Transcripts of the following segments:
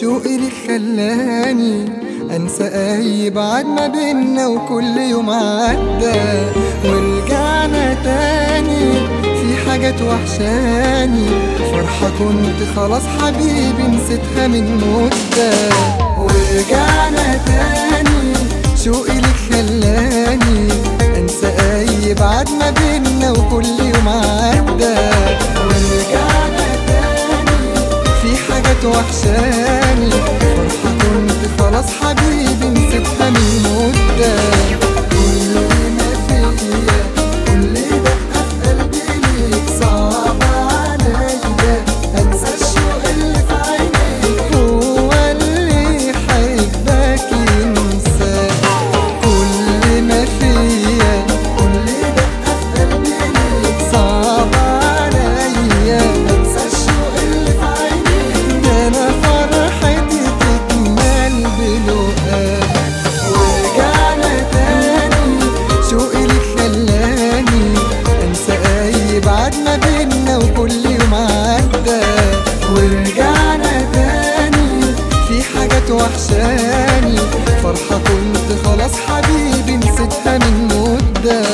شوقي لك خلاني انسى اي بعد ما بينا وكل يوم عدى ورجعنا تاني في حاجات وحشاني فرحة كنت خلاص حبيبي نسيتها من مدة ورجعنا تاني شوقي لك خلاني انسى اي بعد ما بينا وكل يوم عدى ورجعنا تاني في حاجات وحشاني فرحة كنت خلاص حبيبي نسيتها من مدة كل ما فيا كل دقة في قلبي ليك صعب عليا انسى الشوق اللي في عينيك هو اللي حبك ينسى كل ما فيا كل دقة في قلبي ليك صعب عليا انسى الشوق اللي في عينيك ده انا فرحتي تكمل بلقاك ورجعنا تاني شوقي لك خلاني انسى اي بعد ما بينا وكل يوم عدى ورجعنا تاني في حاجات وحشاني فرحة كنت خلاص حبيبي نسيتها من مدة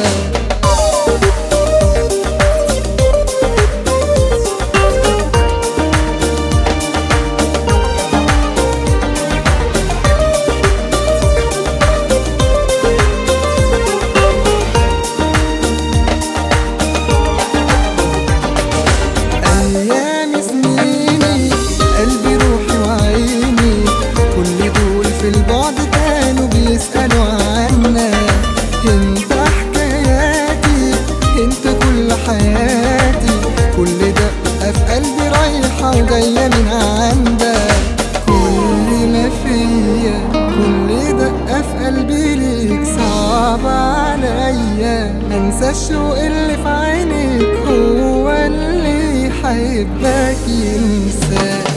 أيام سنيني قلبي روحي وعيني كل دول في البعد كانوا بيسألوا عنا انت حكاياتي انت كل حياتي كل دقة في قلبي رايحة وجاية من عندك كل ما فيا كل دقة في قلبي ليك صعب عليا انسى الشوق اللي في عينيك هو اللي يحبك ينساك